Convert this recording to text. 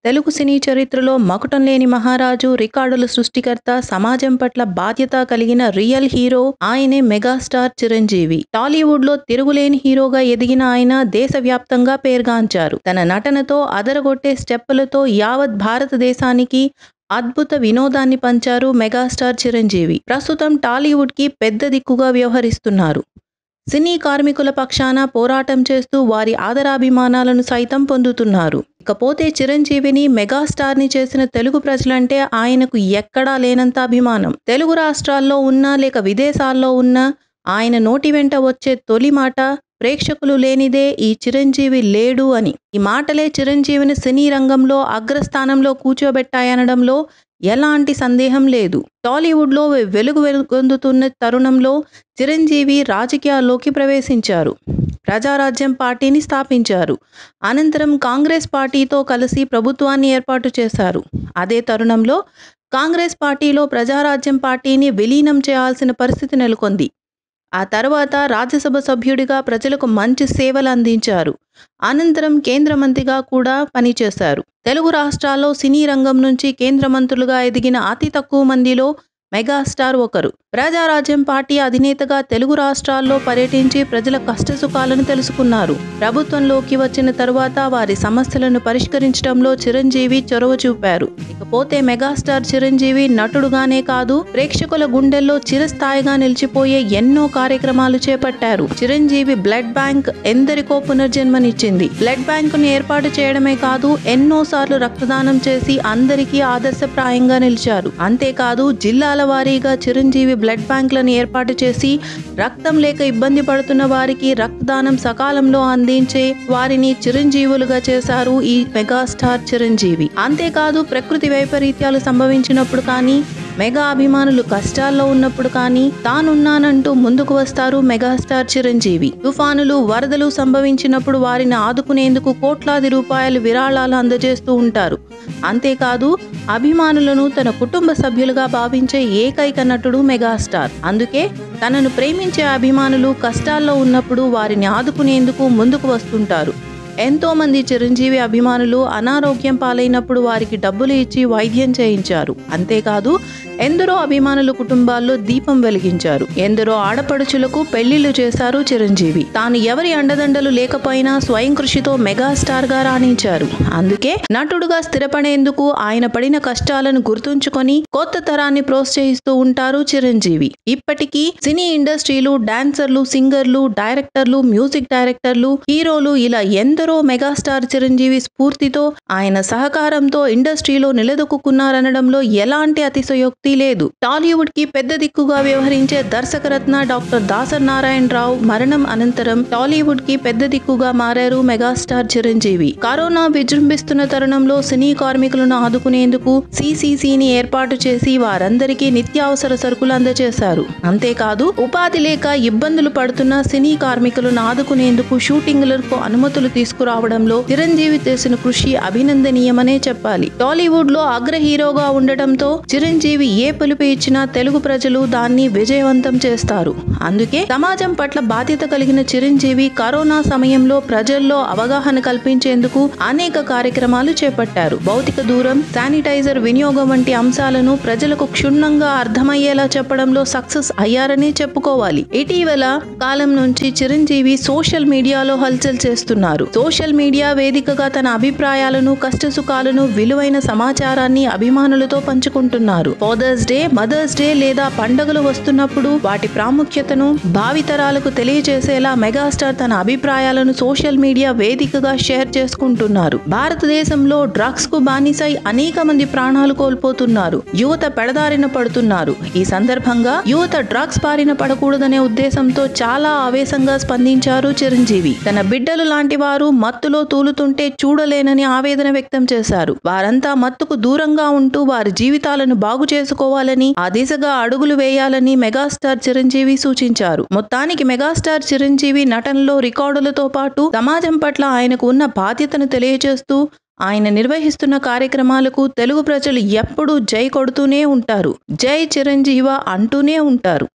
తెలుగు సినీ చరిత్రలో మకుటం లేని మహారాజు రికార్డుల సృష్టికర్త సమాజం పట్ల బాధ్యత కలిగిన రియల్ హీరో ఆయనే మెగాస్టార్ చిరంజీవి టాలీవుడ్ లో తిరుగులేని హీరోగా ఎదిగిన ఆయన దేశవ్యాప్తంగా పేర్గాంచారు తన నటనతో అదరగొట్టే స్టెప్పులతో యావత్ భారతదేశానికి అద్భుత వినోదాన్ని పంచారు మెగాస్టార్ చిరంజీవి ప్రస్తుతం టాలీవుడ్ కి పెద్ద దిక్కుగా వ్యవహరిస్తున్నారు సినీ కార్మికుల పక్షాన పోరాటం చేస్తూ వారి ఆదరాభిమానాలను సైతం పొందుతున్నారు ఇకపోతే చిరంజీవిని మెగాస్టార్ని చేసిన తెలుగు ప్రజలంటే ఆయనకు ఎక్కడా లేనంత అభిమానం తెలుగు రాష్ట్రాల్లో ఉన్నా లేక విదేశాల్లో ఉన్నా ఆయన నోటి వెంట వచ్చే తొలి మాట ప్రేక్షకులు లేనిదే ఈ చిరంజీవి లేడు అని ఈ మాటలే చిరంజీవిని సినీ రంగంలో అగ్రస్థానంలో కూర్చోబెట్టాయనడంలో ఎలాంటి సందేహం లేదు టాలీవుడ్లో వెలుగు వెలుగొందుతున్న తరుణంలో చిరంజీవి రాజకీయాల్లోకి ప్రవేశించారు ప్రజారాజ్యం పార్టీని స్థాపించారు అనంతరం కాంగ్రెస్ పార్టీతో కలిసి ప్రభుత్వాన్ని ఏర్పాటు చేశారు అదే తరుణంలో కాంగ్రెస్ పార్టీలో ప్రజారాజ్యం పార్టీని విలీనం చేయాల్సిన పరిస్థితి నెలకొంది ఆ తర్వాత రాజ్యసభ సభ్యుడిగా ప్రజలకు మంచి సేవలు అందించారు అనంతరం కేంద్ర మంత్రిగా కూడా పనిచేశారు తెలుగు రాష్ట్రాల్లో సినీ రంగం నుంచి కేంద్ర మంత్రులుగా ఎదిగిన అతి తక్కువ మందిలో మెగాస్టార్ ఒకరు ప్రజారాజ్యం పార్టీ అధినేతగా తెలుగు రాష్ట్రాల్లో పర్యటించి ప్రజల కష్టసుఖాలను తెలుసుకున్నారు ప్రభుత్వంలోకి వచ్చిన తరువాత వారి సమస్యలను పరిష్కరించడంలో చిరంజీవి చొరవ చూపారు ఇకపోతే మెగాస్టార్ చిరంజీవి నటుడుగానే కాదు ప్రేక్షకుల గుండెల్లో చిరస్థాయిగా నిలిచిపోయే ఎన్నో కార్యక్రమాలు చేపట్టారు చిరంజీవి బ్లడ్ బ్యాంక్ ఎందరికో పునర్జన్మనిచ్చింది బ్లడ్ బ్యాంకును ఏర్పాటు చేయడమే కాదు ఎన్నో సార్లు రక్తదానం చేసి అందరికీ ఆదర్శప్రాయంగా నిలిచారు అంతేకాదు జిల్లాల వారీగా చిరంజీవి బ్లడ్ బ్యాంకులను ఏర్పాటు చేసి రక్తం లేక ఇబ్బంది పడుతున్న వారికి రక్తదానం సకాలంలో అందించే వారిని చిరంజీవులుగా చేశారు ఈ మెగాస్టార్ చిరంజీవి అంతేకాదు ప్రకృతి వైపరీత్యాలు సంభవించినప్పుడు కానీ మెగా అభిమానులు కష్టాల్లో ఉన్నప్పుడు కానీ తానున్నానంటూ ముందుకు వస్తారు మెగాస్టార్ చిరంజీవి తుఫానులు వరదలు సంభవించినప్పుడు వారిని ఆదుకునేందుకు కోట్లాది రూపాయలు విరాళాలు అందజేస్తూ ఉంటారు అంతేకాదు అభిమానులను తన కుటుంబ సభ్యులుగా భావించే ఏకైక నటుడు మెగాస్టార్ అందుకే తనను ప్రేమించే అభిమానులు కష్టాల్లో ఉన్నప్పుడు వారిని ఆదుకునేందుకు ముందుకు వస్తుంటారు ఎంతో మంది చిరంజీవి అభిమానులు అనారోగ్యం పాలైనప్పుడు వారికి డబ్బులు ఇచ్చి వైద్యం చేయించారు అంతేకాదు ఎందరో అభిమానుల కుటుంబాల్లో దీపం వెలిగించారు ఎందరో ఆడపడుచులకు పెళ్లిళ్లు చేశారు చిరంజీవి తాను ఎవరి అండదండలు లేకపోయినా స్వయం కృషితో మెగాస్టార్ గా రాణించారు అందుకే నటుడుగా స్థిరపడేందుకు ఆయన పడిన కష్టాలను గుర్తుంచుకొని కొత్త తరాన్ని ప్రోత్సహిస్తూ ఉంటారు చిరంజీవి ఇప్పటికీ సినీ ఇండస్ట్రీలు డాన్సర్లు సింగర్లు డైరెక్టర్లు మ్యూజిక్ డైరెక్టర్లు హీరోలు ఇలా ఎందరో మెగాస్టార్ చిరంజీవి స్ఫూర్తితో ఆయన సహకారంతో ఇండస్ట్రీలో నిలదొక్కున్నారనడంలో ఎలాంటి అతిశయోక్తి లేదు టాలీవుడ్ కి పెద్ద దిక్కుగా వ్యవహరించే దర్శకరత్న డాక్టర్ దాసర్ నారాయణరావు మరణం అనంతరం టాలీవుడ్ కి పెద్ద దిక్కుగా మారారు మెగాస్టార్ చిరంజీవి కరోనా విజృంభిస్తున్న తరుణంలో సినీ కార్మికులను ఆదుకునేందుకు సిసిసిని ఏర్పాటు చేసి వారందరికీ నిత్యావసర సరుకులు అందజేశారు అంతేకాదు ఉపాధి లేక ఇబ్బందులు పడుతున్న సినీ కార్మికులను ఆదుకునేందుకు షూటింగ్లకు అనుమతులు తీసుకురావడంలో చిరంజీవి చేసిన కృషి అభినందనీయమనే చెప్పాలి టాలీవుడ్ లో అగ్ర హీరోగా ఉండటంతో చిరంజీవి ఏ పిలుపు ఇచ్చినా తెలుగు ప్రజలు దాన్ని విజయవంతం చేస్తారు అందుకే సమాజం పట్ల బాధ్యత కలిగిన చిరంజీవి కరోనా సమయంలో ప్రజల్లో అవగాహన కల్పించేందుకు అనేక కార్యక్రమాలు చేపట్టారు భౌతిక దూరం శానిటైజర్ వినియోగం వంటి అంశాలను ప్రజలకు క్షుణ్ణంగా అర్థమయ్యేలా చెప్పడంలో సక్సెస్ అయ్యారనే చెప్పుకోవాలి ఇటీవల కాలం నుంచి చిరంజీవి సోషల్ మీడియాలో హల్చల్ చేస్తున్నారు సోషల్ మీడియా వేదికగా తన అభిప్రాయాలను కష్టసుఖాలను విలువైన సమాచారాన్ని అభిమానులతో పంచుకుంటున్నారు ఫాదర్స్ డే మదర్స్ డే లేదా పండుగలు వస్తున్నప్పుడు వాటి ప్రాముఖ్యతను భావితరాలకు తెలియజేసేలా మెగాస్టార్ తన అభిప్రాయాలను సోషల్ మీడియా వేదికగా షేర్ చేసుకుంటున్నారు భారతదేశంలో డ్రగ్స్ కు బానిసై అనేక మంది ప్రాణాలు కోల్పోతున్నారు యువత పెడదారిన పడుతున్నారు ఈ సందర్భంగా యువత డ్రగ్స్ బారిన పడకూడదనే ఉద్దేశంతో చాలా ఆవేశంగా స్పందించారు చిరంజీవి తన బిడ్డలు లాంటి వారు మత్తులో తూలుతుంటే చూడలేనని ఆవేదన వ్యక్తం చేశారు వారంతా మత్తుకు దూరంగా ఉంటూ వారి జీవితాలను బాగు చేసుకోవాలని ఆ దిశగా అడుగులు వేయాలని మెగాస్టార్ చిరంజీవి సూచించారు మొత్తానికి మెగాస్టార్ చిరంజీవి నటనలో రికార్డులతో పాటు సమాజం పట్ల ఆయనకు ఉన్న బాధ్యతను తెలియజేస్తూ ఆయన నిర్వహిస్తున్న కార్యక్రమాలకు తెలుగు ప్రజలు ఎప్పుడూ జై కొడుతూనే ఉంటారు జై చిరంజీవ అంటూనే ఉంటారు